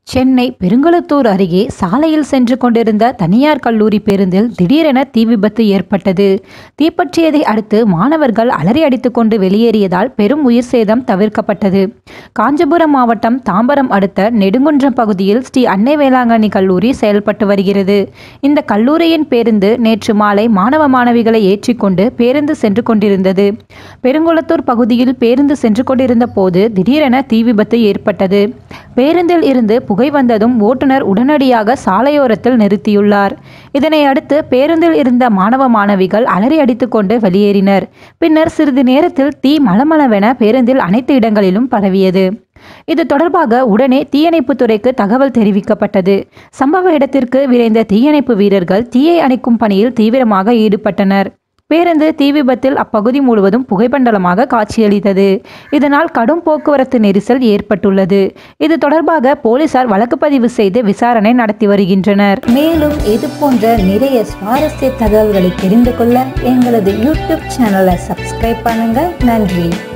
சென்னை பெருங்குளத்தூர் அருகே சாலையில் சென்று கொண்டிருந்த தனியார் கல்லூரி பேருந்தில் திடீரென தீ விபத்து ஏற்பட்டது தீப்பற்றியதை அடுத்து மாணவர்கள் அலறி அடித்துக்கொண்டு வெளியேறியதால் பெரும் உயிர் சேதம் தவிர்க்கப்பட்டது காஞ்சிபுரம் மாவட்டம் தாம்பரம் அடுத்த நெடுங்குன்றம் பகுதியில் ஸ்ரீ அன்னை வேளாங்கண்ணி கல்லூரி செயல்பட்டு வருகிறது இந்த கல்லூரியின் பேருந்து நேற்று மாலை மாணவ மாணவிகளை ஏற்றிக்கொண்டு பேருந்து சென்று கொண்டிருந்தது பெருங்குளத்தூர் பகுதியில் பேருந்து சென்று கொண்டிருந்த போது திடீரென தீ விபத்து ஏற்பட்டது பேருந்தில் இருந்து புகை வந்ததும் ஓட்டுநர் உடனடியாக சாலையோரத்தில் நிறுத்தியுள்ளார் இதனை அடுத்து பேருந்தில் இருந்த மாணவ மாணவிகள் அலறி அடித்துக்கொண்டு வெளியேறினர் பின்னர் சிறிது நேரத்தில் தீ மளமளவென பேருந்தில் அனைத்து இடங்களிலும் பரவியது இது தொடர்பாக உடனே தீயணைப்புத் துறைக்கு தகவல் தெரிவிக்கப்பட்டது சம்பவ இடத்திற்கு விரைந்த தீயணைப்பு வீரர்கள் தீயை அணைக்கும் பணியில் தீவிரமாக ஈடுபட்டனர் பேருந்து தீ விபத்தில் அப்பகுதி முழுவதும் புகைப்பண்டலமாக காட்சியளித்தது இதனால் கடும் போக்குவரத்து நெரிசல் ஏற்பட்டுள்ளது இது தொடர்பாக போலீசார் வழக்கு பதிவு செய்து விசாரணை நடத்தி வருகின்றனர் மேலும் இது போன்ற நிறைய சுவாரஸ்ய தகவல்களை தெரிந்து கொள்ள எங்களது யூடியூப் சேனலை சப்ஸ்கிரைப் பண்ணுங்க நன்றி